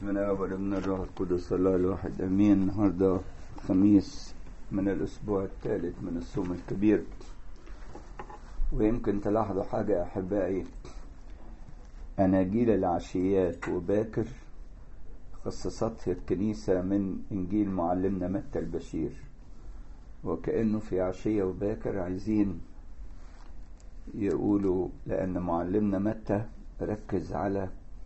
بسم الله والابن الروح القدس الله الواحد امين النهارده خميس من الاسبوع الثالث من الصوم الكبير ويمكن تلاحظوا حاجه يا احبائي اناجيل العشيات وباكر خصصتها الكنيسه من انجيل معلمنا متى البشير وكانه في عشيه وباكر عايزين يقولوا لان معلمنا متى ركز على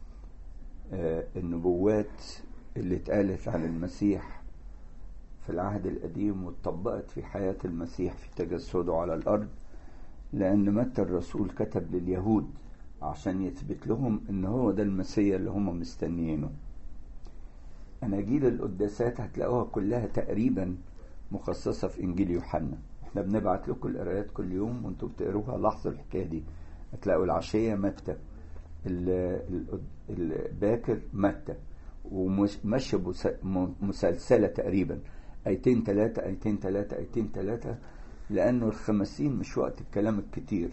النبوات اللي اتقالت عن المسيح في العهد القديم واتطبقت في حياة المسيح في تجسده على الأرض لأن متى الرسول كتب لليهود عشان يثبت لهم إن هو ده المسيح اللي هم مستنيينه أناجيل القداسات هتلاقوها كلها تقريبا مخصصة في إنجيل يوحنا احنا بنبعت لكم القرايات كل يوم وانتوا بتقروها لاحظوا الحكاية دي هتلاقوا العشية متى الباكر متى وماشية مسلسلة تقريبا ايتين ثلاثة ايتين ثلاثة ايتين ثلاثة لانه الخمسين مش وقت الكلام الكتير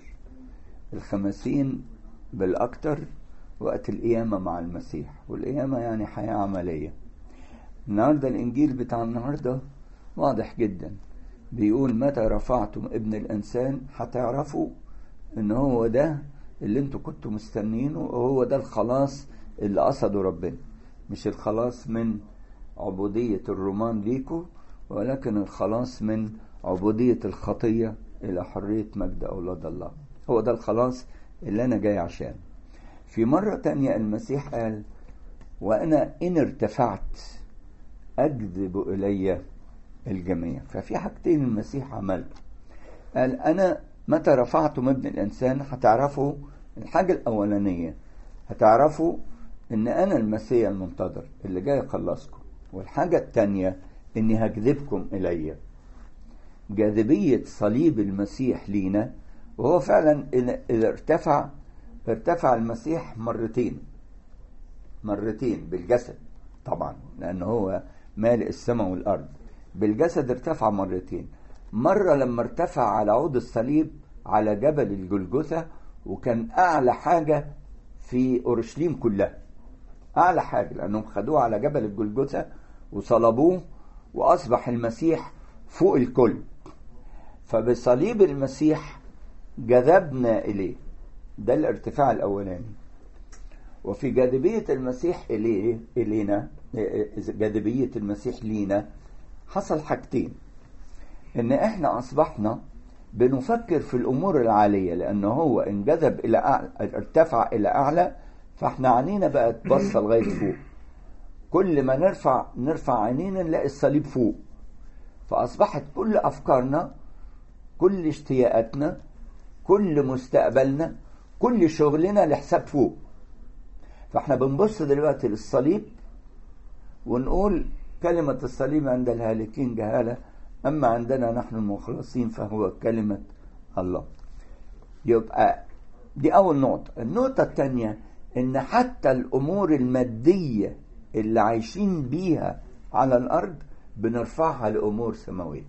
الخمسين بالاكتر وقت القيامة مع المسيح والقيامة يعني حياة عملية النهاردة الانجيل بتاع النهاردة واضح جدا بيقول متى رفعتم ابن الانسان هتعرفوا ان هو ده اللي انتوا كنتوا مستنيينه وهو ده الخلاص اللي قصده ربنا مش الخلاص من عبودية الرومان ليكوا ولكن الخلاص من عبودية الخطية إلى حرية مجد أولاد الله هو ده الخلاص اللي أنا جاي عشان في مرة تانية المسيح قال وأنا إن ارتفعت أجذب إلي الجميع ففي حاجتين المسيح عمل قال أنا متى رفعتم ابن الإنسان هتعرفوا الحاجة الأولانية هتعرفوا إن أنا المسيح المنتظر اللي جاي أخلصكم والحاجة التانية إني هجذبكم إلي جاذبية صليب المسيح لينا وهو فعلا إذا ارتفع ارتفع المسيح مرتين مرتين بالجسد طبعا لأنه هو مالئ السماء والأرض بالجسد ارتفع مرتين مرة لما ارتفع على عود الصليب على جبل الجلجثة وكان أعلى حاجة في أورشليم كلها أعلى حاجة لأنهم خدوه على جبل الجلجثة وصلبوه وأصبح المسيح فوق الكل فبصليب المسيح جذبنا إليه ده الارتفاع الأولاني وفي جاذبية المسيح إليه إلينا جاذبية المسيح لينا حصل حاجتين ان احنا اصبحنا بنفكر في الامور العاليه لانه هو انجذب الى أعلى ارتفع الى اعلى فاحنا عينينا بقت باصه لغايه فوق كل ما نرفع نرفع عينينا نلاقي الصليب فوق فاصبحت كل افكارنا كل اشتياقاتنا كل مستقبلنا كل شغلنا لحساب فوق فاحنا بنبص دلوقتي للصليب ونقول كلمة الصليب عند الهالكين جهالة أما عندنا نحن المخلصين فهو كلمة الله يبقى دي أول نقطة النقطة الثانية إن حتى الأمور المادية اللي عايشين بيها على الأرض بنرفعها لأمور سماوية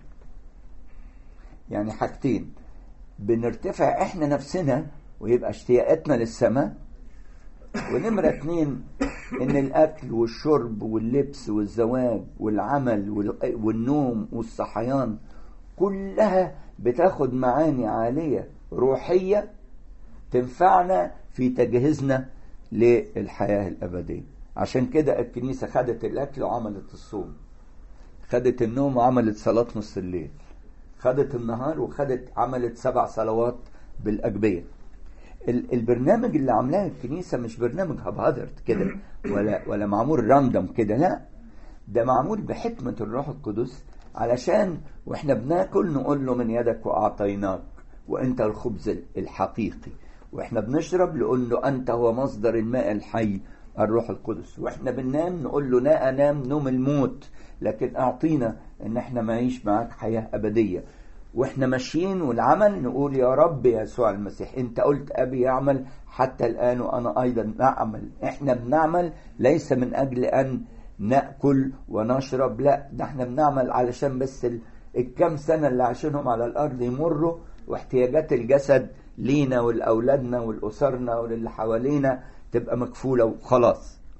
يعني حاجتين بنرتفع إحنا نفسنا ويبقى اشتياقاتنا للسماء ونمرة اتنين ان الاكل والشرب واللبس والزواج والعمل والنوم والصحيان كلها بتاخد معاني عالية روحية تنفعنا في تجهيزنا للحياة الأبدية عشان كده الكنيسة خدت الأكل وعملت الصوم خدت النوم وعملت صلاة نص الليل خدت النهار وخدت عملت سبع صلوات بالأجبية البرنامج اللي عاملاه الكنيسه مش برنامج هبهدرت كده ولا ولا معمول راندوم كده لا ده معمول بحكمه الروح القدس علشان واحنا بناكل نقول له من يدك واعطيناك وانت الخبز الحقيقي واحنا بنشرب نقول له انت هو مصدر الماء الحي الروح القدس واحنا بننام نقول له لا انام نوم الموت لكن اعطينا ان احنا نعيش معاك حياه ابديه واحنا ماشيين والعمل نقول يا رب يسوع المسيح انت قلت ابي يعمل حتى الان وانا ايضا نعمل احنا بنعمل ليس من اجل ان ناكل ونشرب لا ده احنا بنعمل علشان بس الكام سنه اللي عايشينهم على الارض يمروا واحتياجات الجسد لينا ولاولادنا ولاسرنا وللي حوالينا تبقى مكفوله وخلاص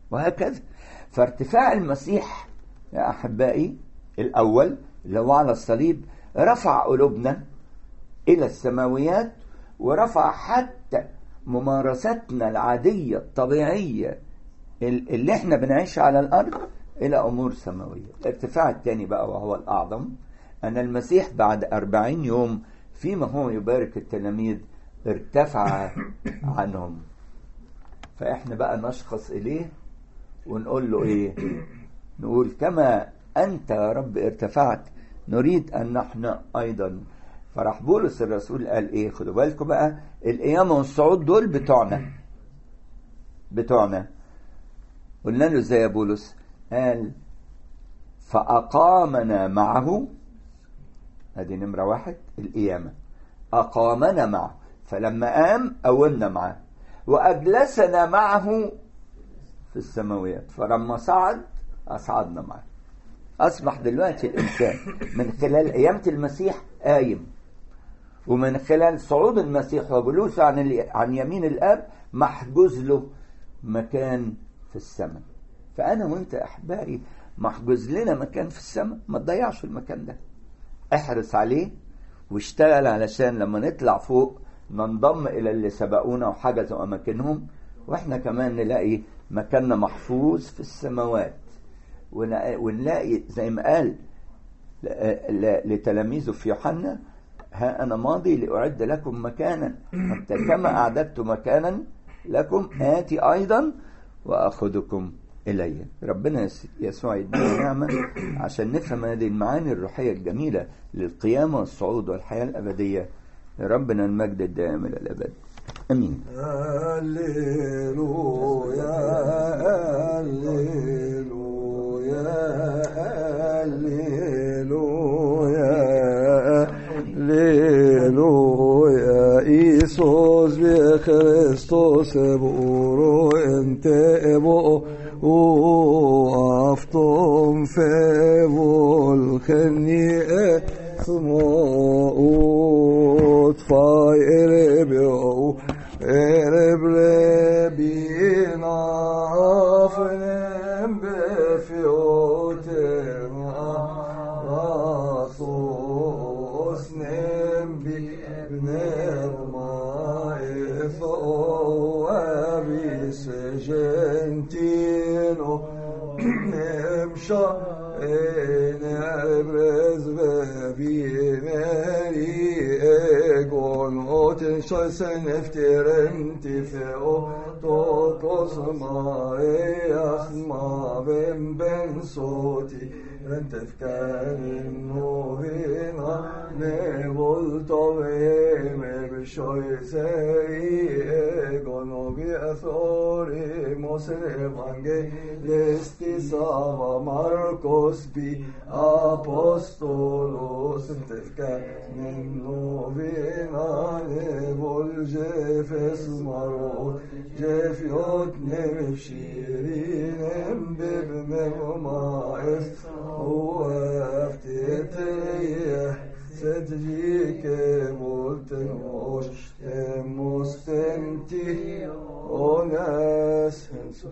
وهكذا فارتفاع المسيح يا أحبائي الأول اللي هو على الصليب رفع قلوبنا إلى السماويات ورفع حتى ممارستنا العادية الطبيعية اللي احنا بنعيش على الأرض إلى أمور سماوية الارتفاع الثاني بقى وهو الأعظم أن المسيح بعد أربعين يوم فيما هو يبارك التلاميذ ارتفع عنهم فإحنا بقى نشخص إليه ونقول له إيه نقول كما أنت يا رب ارتفعت نريد أن نحن أيضا فراح بولس الرسول قال إيه خدوا بالكم بقى القيامة والصعود دول بتوعنا بتوعنا قلنا له ازاي يا بولس قال فأقامنا معه ادي نمرة واحد القيامة أقامنا معه فلما قام قومنا معاه وأجلسنا معه في السماويات فلما صعد أصعدنا معه أصبح دلوقتي الإنسان من خلال قيامة المسيح قايم ومن خلال صعود المسيح وجلوسه عن عن يمين الآب محجوز له مكان في السماء فأنا وأنت أحبائي محجوز لنا مكان في السماء ما تضيعش المكان ده احرص عليه واشتغل علشان لما نطلع فوق ننضم إلى اللي سبقونا وحجزوا أماكنهم وإحنا كمان نلاقي مكاننا محفوظ في السماوات ونلاقي زي ما قال لتلاميذه في يوحنا ها أنا ماضي لأعد لكم مكانا حتى كما أعددت مكانا لكم آتي أيضا وأخذكم إلي ربنا يسوع يدينا نعمة عشان نفهم هذه المعاني الروحية الجميلة للقيامة والصعود والحياة الأبدية لربنا المجد الدائم إلى الأبد أمين هللويا هللويا هللويا هللويا إيسوس بخريستوس بورو انت ابو وأفطم في الخني اسموت فاي اربيو ارب ربينا فنم بفيوتر راسوس نم بابنر ما إفو أبيس جنتينو نمشى نبرز ببيناري ايقون اوتن شايسن افترنت في اوتوتوس ما يسمع بن بن صوتي انت فكان النوبينا نبول طبيم بشوي سري ايقونو بأثوري موسر evangelisti sava Marcos bi apostolos tefka min novina nevol jefes marot jefiot nevşirinem bibnem maes وافتتيه تدريك ملتنوش مستنتي وناس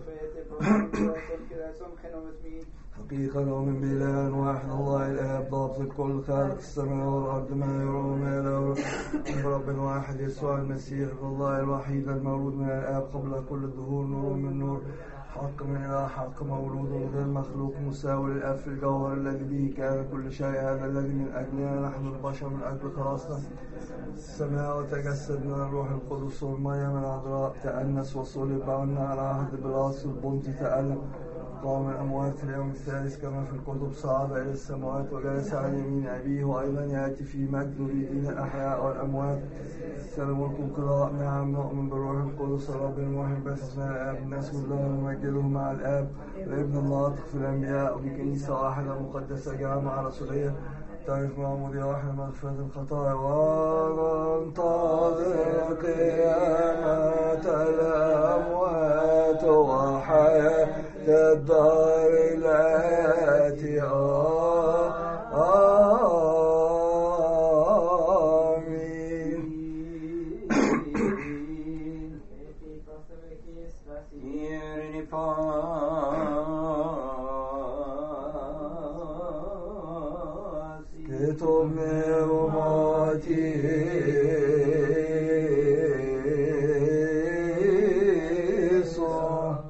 حقيقة نؤمن بإله واحد الله الآب ضابط الكل خالق السماء والأرض ما يرى وما لا يرى رب واحد يسوع المسيح الله الوحيد المولود من الآب قبل كل الظهور نور من نور حق من إله حق مولود غير مخلوق مساوي للآب في الجوهر الذي به كان كل شيء هذا الذي من أجلنا نحن البشر من أجل خلاصنا السماء وتجسد من الروح القدس والمية من العذراء تأنس وصلب عنا على عهد براس البنط تألم قام الأموات في اليوم الثالث كما في الكتب صعد إلى السماوات وجلس عن يمين أبيه وأيضا يأتي في مجد يدين الأحياء والأموات سلام القراء نعم نؤمن بالروح القدس رب المحب بسنا الآب نسم الله ونمجده مع الآب وابن الله في الأنبياء وبكنيسة واحدة مقدسة جامعة رسولية تعرف معمودية واحدة مغفرة الخطايا وننتظر قيامة الأموات وحياة الدار الآتية آمين Ieri تبني وماتي